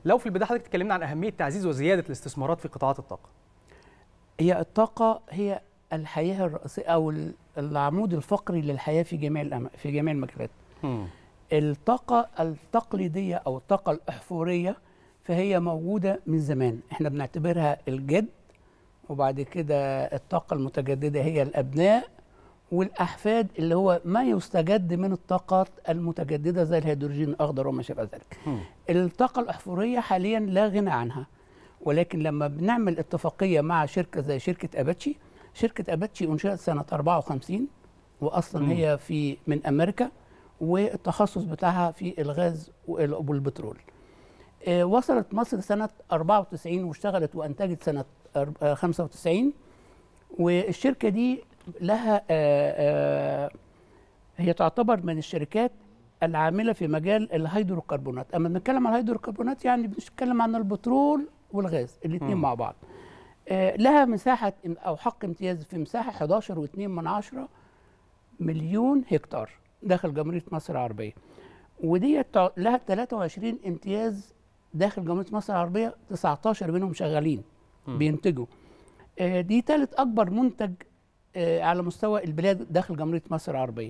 لو في البدايه حضرتك تكلمنا عن اهميه تعزيز وزياده الاستثمارات في قطاعات الطاقه هي الطاقة هي الحياة الرئيسية أو ال- العمود الفقري للحياة في جميع الأم... في جميع المجالات. الطاقة التقليدية أو الطاقة الأحفورية فهي موجودة من زمان، احنا بنعتبرها الجد وبعد كده الطاقة المتجددة هي الأبناء والأحفاد اللي هو ما يستجد من الطاقات المتجددة زي الهيدروجين الأخضر وما شابه ذلك. مم. الطاقة الأحفورية حاليا لا غنى عنها ولكن لما بنعمل اتفاقية مع شركة زي شركة أباتشي شركة أباتشي أنشأت سنة 54 وأصلا مم. هي في من أمريكا والتخصص بتاعها في الغاز وال- والبترول آه، وصلت مصر سنة 94 واشتغلت وأنتجت سنة أر- آه، 95 والشركة دي لها آه، آه، هي تعتبر من الشركات العامله في مجال الهيدروكربونات اما بنتكلم عن الهيدروكربونات يعني بنتكلم عن البترول والغاز الاثنين مم. مع بعض آه، لها مساحه إم- او حق امتياز في مساحه 11.2 من عشرة مليون هكتار داخل جمهوريه مصر العربيه ودي تع- لها 23 امتياز داخل جمهوريه مصر العربيه 19 منهم شغالين مم. بينتجوا آه، دي ثالث اكبر منتج آه، على مستوى البلاد داخل جمهوريه مصر العربيه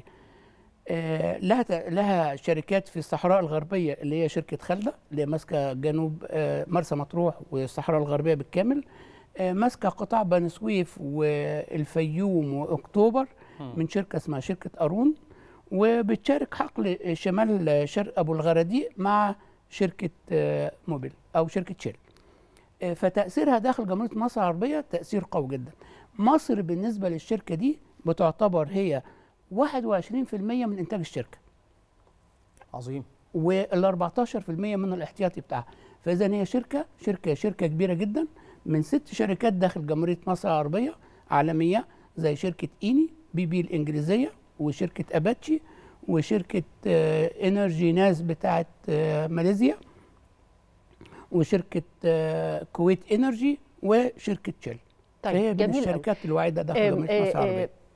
آه، لها ت- لها شركات في الصحراء الغربيه اللي هي شركه خلده اللي هي ماسكه جنوب آه، مرسى مطروح والصحراء الغربيه بالكامل آه، ماسكه قطاع بني سويف والفيوم واكتوبر مم. من شركه اسمها شركه قارون وبتشارك حقل شمال شرق ابو الغراديق مع شركه آه، موبيل او شركه شيل آه، فتاثيرها داخل جمهوريه مصر العربيه تاثير قوي جدا مصر بالنسبه للشركه دي بتعتبر هي 21% من انتاج الشركه عظيم وال 14% من الاحتياطي بتاعها فاذا هي شركه شركه شركه كبيره جدا من ست شركات داخل جمهوريه مصر العربيه عالميه زي شركه ايني بي بي الانجليزيه وشركه اباتشي وشركه آه، انرجي ناس بتاعت آه، ماليزيا وشركه آه، كويت انرجي وشركه شيل طيب فهي من جميل أوي. الشركات الواعده داخل آم، جمهوريه آه، مصر آه، العربيه